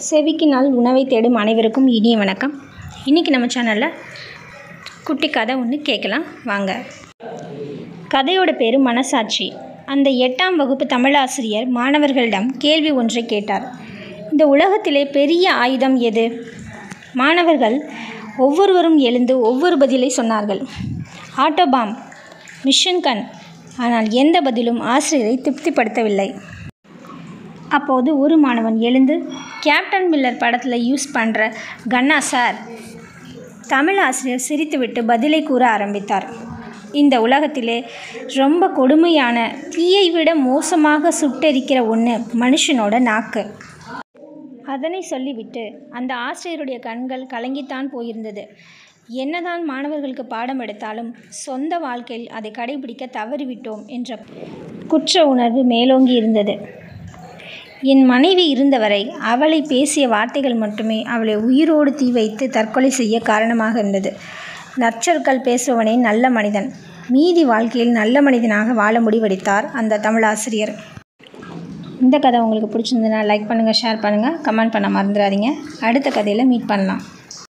செவிக்கு நாள் உணவை தேடும் அனைவருக்கும் இனிய வணக்கம் இன்றைக்கி நம்ம சேனலில் குட்டி கதை ஒன்று கேட்கலாம் வாங்க கதையோட பேர் மனசாட்சி அந்த எட்டாம் வகுப்பு தமிழாசிரியர் மாணவர்களிடம் கேள்வி ஒன்றை கேட்டார் இந்த உலகத்திலே பெரிய ஆயுதம் எது மாணவர்கள் ஒவ்வொருவரும் எழுந்து ஒவ்வொரு பதிலை சொன்னார்கள் ஆட்டோபாம் மிஷன் கன் ஆனால் எந்த பதிலும் ஆசிரியரை திருப்திப்படுத்தவில்லை அப்போது ஒரு மாணவன் எழுந்து கேப்டன் மில்லர் படத்தில் யூஸ் பண்ணுற கன்னா சார் தமிழ் ஆசிரியர் சிரித்துவிட்டு பதிலை கூற ஆரம்பித்தார் இந்த உலகத்திலே ரொம்ப கொடுமையான தீயை விட மோசமாக சுட்டெரிக்கிற ஒன்று மனுஷனோட நாக்கு அதனை சொல்லிவிட்டு அந்த ஆசிரியருடைய கண்கள் கலங்கித்தான் போயிருந்தது என்னதான் மாணவர்களுக்கு பாடம் எடுத்தாலும் சொந்த வாழ்க்கையில் அதை கடைபிடிக்க தவறிவிட்டோம் என்ற குற்ற உணர்வு மேலோங்கி இருந்தது என் மனைவி இருந்தவரை அவளை பேசிய வார்த்தைகள் மட்டுமே அவளை உயிரோடு தீ வைத்து தற்கொலை செய்ய காரணமாக இருந்தது நற்சொற்கள் பேசுபவனே நல்ல மனிதன் மீதி வாழ்க்கையில் நல்ல மனிதனாக வாழ முடிவெடுத்தார் அந்த தமிழாசிரியர் இந்த கதை உங்களுக்கு பிடிச்சிருந்ததுன்னா லைக் பண்ணுங்கள் ஷேர் பண்ணுங்கள் கமெண்ட் பண்ண மறந்துடாதீங்க அடுத்த கதையில் மீட் பண்ணலாம்